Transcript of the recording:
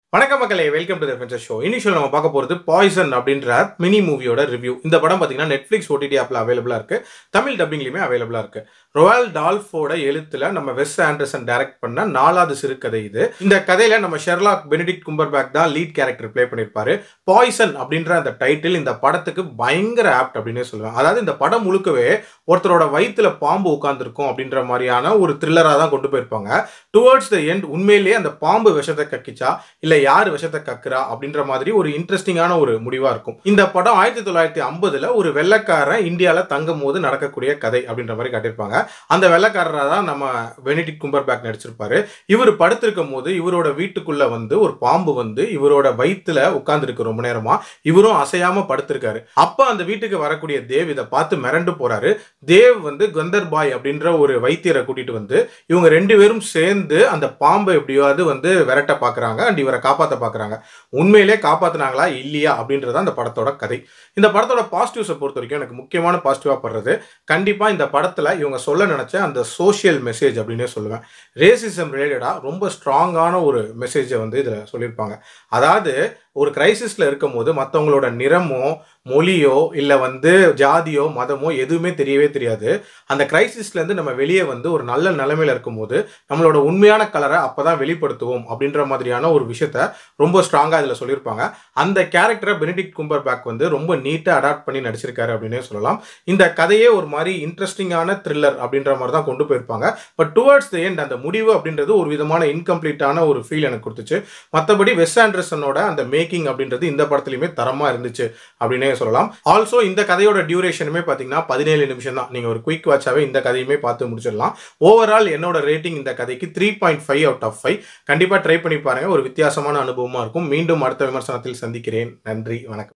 வணக்கம் மக்களே welcome to adventure show initial நம்ம பார்க்க போகிறது பாய்சன் அப்படின்ற மினி மூவியோட ரிவ்யூ இந்த படம் பார்த்தீங்கன்னா நெட்ஃப்ளிக்ஸ் ஓடிடி ஆப்பில் அவைலபிளாக இருக்கு தமிழ் டப்பிங்லையுமே அவைலபிளாக இருக்கு ரொயால் டால்ஃபோட எழுத்துல நம்ம வெஸ் ஆண்டர்சன் டைரக்ட் பண்ண நாலாவது சிறுகதை இது இந்த கதையில நம்ம ஷெர்லாக் பெனடிக்ட் கும்பர்பேக் தான் லீட் கேரக்டர் ப்ளே பண்ணியிருப்பாரு பாய்சன் அப்படின்ற அந்த டைட்டில் இந்த படத்துக்கு பயங்கர ஆப்ட் அப்படின்னே சொல்லுவேன் அதாவது இந்த படம் முழுக்கவே ஒருத்தரோட வயித்துல பாம்பு உட்காந்துருக்கும் அப்படின்ற மாதிரியான ஒரு த்ரில்லராக தான் கொண்டு போயிருப்பாங்க டுவர்ட்ஸ் த எண்ட் உண்மையிலேயே அந்த பாம்பு விஷத்தை கக்கிச்சா இல்ல யார் விஷத்தை கக்குறா அப்படின்ற மாதிரி ஒரு இன்ட்ரெஸ்டிங்கான ஒரு முடிவா இருக்கும் இந்த படம் ஆயிரத்தி தொள்ளாயிரத்தி ஐம்பதுல ஒரு வெள்ளக்காரன் இந்தியால தங்கும் போது நடக்கக்கூடிய கதை அப்படின்ற மாதிரி காட்டியிருப்பாங்க அந்த வெள்ளக்காரராக தான் நம்ம பெனிடிக் கும்பர்பேக் நடிச்சிருப்பாரு இவர் படுத்திருக்கும் போது இவரோட வீட்டுக்குள்ள வந்து ஒரு பாம்பு வந்து இவரோட வயித்துல உட்கார்ந்துருக்கு ரொம்ப நேரமா இவரும் அசையாம படுத்திருக்காரு அப்ப அந்த வீட்டுக்கு வரக்கூடிய தேவ் இதை பார்த்து மிரண்டு போறாரு தேவ் வந்து கந்தர்பாய் அப்படின்ற ஒரு வைத்தியரை கூட்டிட்டு வந்து இவங்க ரெண்டு பேரும் சேர்ந்து அந்த பாம்பை எப்படியாவது வந்து விரட்ட பாக்குறாங்க அண்ட் இவரை காப்பாத்த பாக்குறாங்க உண்மையிலே காப்பாத்துனாங்களா இல்லையா அப்படின்றது அந்த படத்தோட கதை இந்த படத்தோட பாசிட்டிவ்ஸை பொறுத்த வரைக்கும் எனக்கு முக்கியமான பாசிட்டிவா படுறது கண்டிப்பா இந்த படத்துல இவங்க சொல்ல நினைச்ச அந்த சோஷியல் மெசேஜ் அப்படின்னே சொல்லுவேன் ரேசிசம் ரிலேட்டடா ரொம்ப ஸ்ட்ராங்கான ஒரு மெசேஜை வந்து இதுல சொல்லியிருப்பாங்க அதாவது ஒரு கிரைசிஸ்ல இருக்கும் போது மற்றவங்களோட நிறமோ மொழியோ இல்லை வந்து ஜாதியோ மதமோ எதுவுமே தெரியவே தெரியாது அந்த கிரைசிஸ்ல இருந்து நம்ம வெளியே வந்து ஒரு நல்ல நிலைமையில இருக்கும்போது நம்மளோட உண்மையான கலரை அப்பதான் வெளிப்படுத்துவோம் அப்படின்ற மாதிரியான ஒரு விஷயத்த ரொம்ப ஸ்ட்ராங்கா இதுல சொல்லியிருப்பாங்க அந்த கேரக்டரை பெனிடிக் கும்பர் பேக் வந்து ரொம்ப நீட்டா அடாப்ட் பண்ணி நடிச்சிருக்காரு அப்படின்னே சொல்லலாம் இந்த கதையே ஒரு மாதிரி இன்ட்ரெஸ்டிங்கான த்ரில்லர் அப்படின்ற மாதிரி தான் கொண்டு போயிருப்பாங்க பட் டுவர்ட்ஸ் த எண்ட் அந்த முடிவு அப்படின்றது ஒரு விதமான இன்கம்ப்ளீட்டான ஒரு ஃபீல் எனக்கு கொடுத்துச்சு மற்றபடி வெஸ் ஆண்டர்சனோட அந்த மேக்கிங் அப்படின்றது இந்த படத்துலையுமே தரமா இருந்துச்சு அப்படின்னே சொல்லலாம் ஆல்சோ இந்த கதையோட டியூரேஷனுமே பார்த்தீங்கன்னா பதினேழு நிமிஷம் தான் நீங்கள் ஒரு குயிக் வாட்சாவே இந்த கதையுமே பார்த்து முடிச்சிடலாம் ஓவரால் என்னோட ரேட்டிங் இந்த கதைக்கு three point five out of five கண்டிப்பாக ட்ரை பண்ணி பாருங்க ஒரு வித்தியாசமான அனுபவமாக இருக்கும் மீண்டும் அடுத்த விமர்சனத்தில் சந்திக்கிறேன் நன்றி வணக்கம்